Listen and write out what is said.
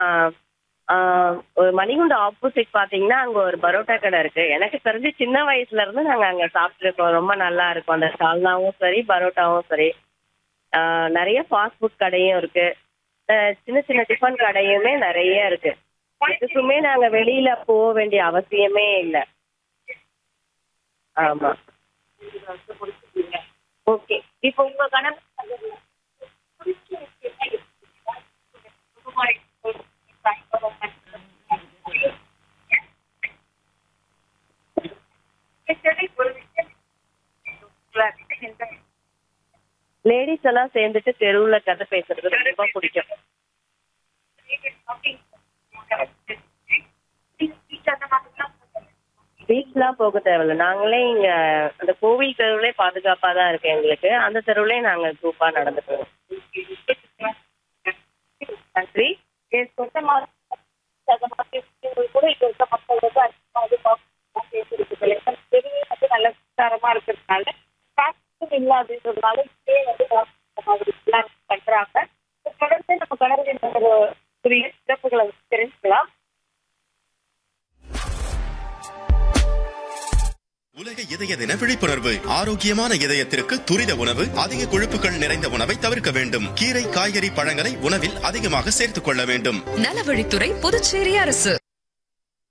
ஆ, ஆ, ஒரு மணிகுண்ட ஆப்போசிட் பாத்தீங்கன்னா அங்க ஒரு பரோட்டா கடை இருக்கு எனக்கு தெரிஞ்சு சின்ன வயசுல இருந்து நாங்க அங்க சாப்பிட்டுருக்கோம் ரொம்ப நல்லா இருக்கும் அந்த சால்னாவும் சரி பரோட்டாவும் சரி ஆ, நிறைய ஃபாஸ்ட் ஃபுட் கடையும் இருக்கு ஆ, சின்ன சின்ன டிஃபன் கடையுமே நிறைய இருக்கு இதுக்குமே நாங்க வெளியில போக வேண்டிய அவசியமே இல்லை ஆமா ஓகே இப்போ உங்க கணவர் லேடிஸ் எல்லாம் சேர்ந்துட்டு தெருவுல கதை பேசுறது ரொம்ப பிடிக்கும் பீச்லாம் போக தேவையில்ல நாங்களே இங்க அந்த கோவில் தெருவுலே பாதுகாப்பா தான் இருக்கு எங்களுக்கு அந்த தெருவுலே நாங்க குரூப்பா நடந்து போவோம் நன்றி கூட இங்க இருக்க மக்கள் வந்து அதிகமா வந்து பாப்புலர் பேசிருக்கு வந்து நல்ல தரமா இருக்கிறதுனால காசும் இல்லை அப்படின்றதுனால இப்பயே வந்து இந்த மாதிரி பிளான் பண்றாங்க தொடர்ந்து நம்ம கடற்கரை ஒரு புதிய சிறப்புகளை தெரிஞ்சுக்கலாம் உலக இதய தின விழிப்புணர்வு ஆரோக்கியமான இதயத்திற்கு துரித உணவு அதிக கொழுப்புகள் நிறைந்த உணவை தவிர்க்க வேண்டும் கீரை காய்கறி பழங்களை உணவில் அதிகமாக சேர்த்துக் கொள்ள வேண்டும் நலவழித்துறை புதுச்சேரி அரசு